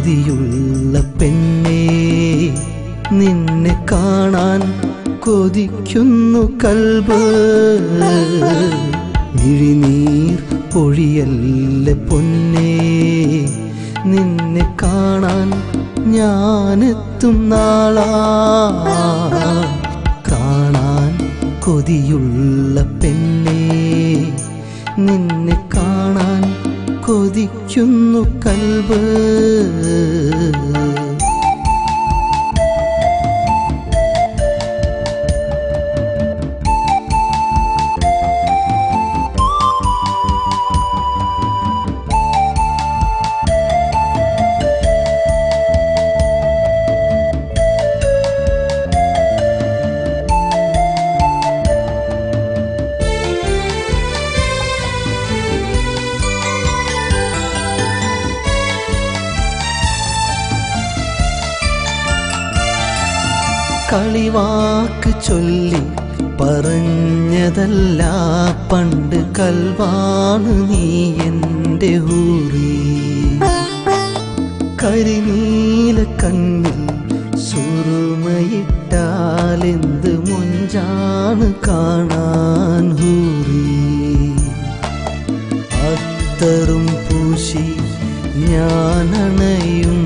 കൊതിയുള്ള പെണ്ണേ നിന്നെ കാണാൻ കൊതിക്കുന്നു കൽബ് മിഴിനീർ പൊഴിയല്ല പൊന്നേ നിന്നെ കാണാൻ ഞാനെത്തും നാളാ കാണാൻ കൊതിയുള്ള പെണ്ണേ നിന്നെ കാണാൻ കൊതിക്കുന്നു കൽബ് കളിവാക്ക് ചൊല്ലി പറഞ്ഞതല്ല പണ്ട് കൽവാണ് നീ എൻ്റെ ഊറി കരിനീല കണ്ണിൽ സുറുമയിട്ടാലെന്ത് മുഞ്ചാണ് കാണാൻ ഹൂറി അത്തറും പൂശി ഞാനണയും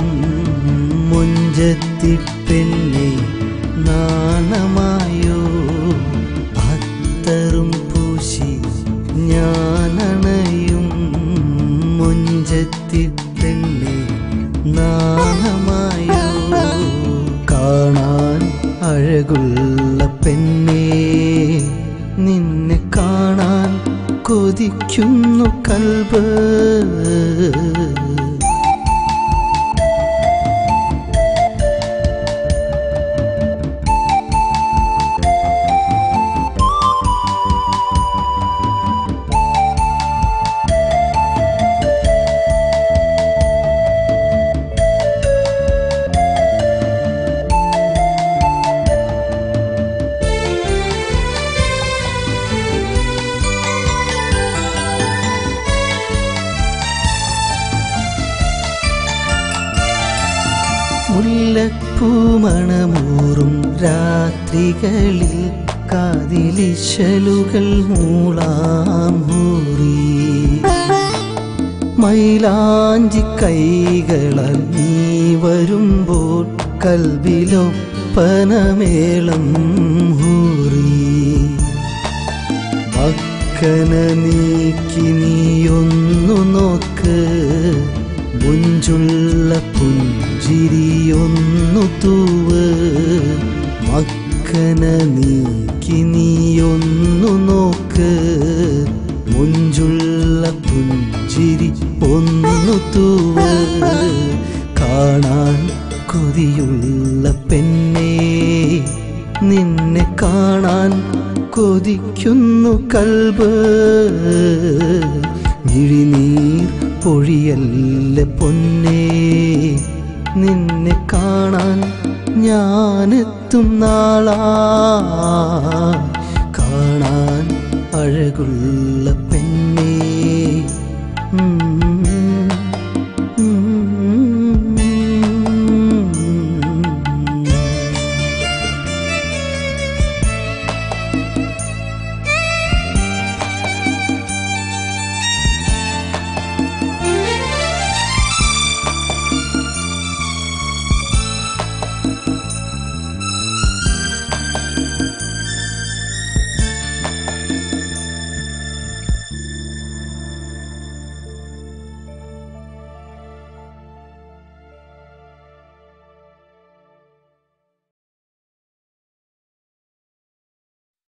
മുഞ്ചത്തിപ്പെണ്ണെ നാണമായോ അത്തറും പൂശി ഞാനണയും മുഞ്ചത്തിപ്പെണ്ണെ നാണമായോ കാണാൻ അഴകുള്ള പെണ്ണേ നിന്നെ കാണാൻ കൊതിക്കുന്നു കൽബ് മുല്ലപ്പൂമണമൂറും രാത്രികളിൽ കാതിലിശലുകൾ മൂളാം ഹൂറി മൈലാഞ്ചി കൈകളാൽ നീ വരുമ്പോൾ കൽവിലൊപ്പനമേളം ഹൂറി അക്കന നീക്കി നീയൊന്നു നോക്ക് മുഞ്ചുള്ള പുഞ്ചിരിയൊന്നു തൂവ് മക്കന നീക്കി നീയൊന്നു നോക്ക് മുഞ്ചുള്ള പുഞ്ചിരി ഒന്നു തൂവ് കാണാൻ കൊതിയുള്ള പെണ്ണേ നിന്നെ കാണാൻ കൊതിക്കുന്നു കൽബ് മിഴിനീർ പൊഴിയല്ല പൊന്നേ നിന്നെ കാണാൻ ഞാനെത്തും നാളാ കാണാൻ അഴകുള്ള പെണ്ണേ ഉം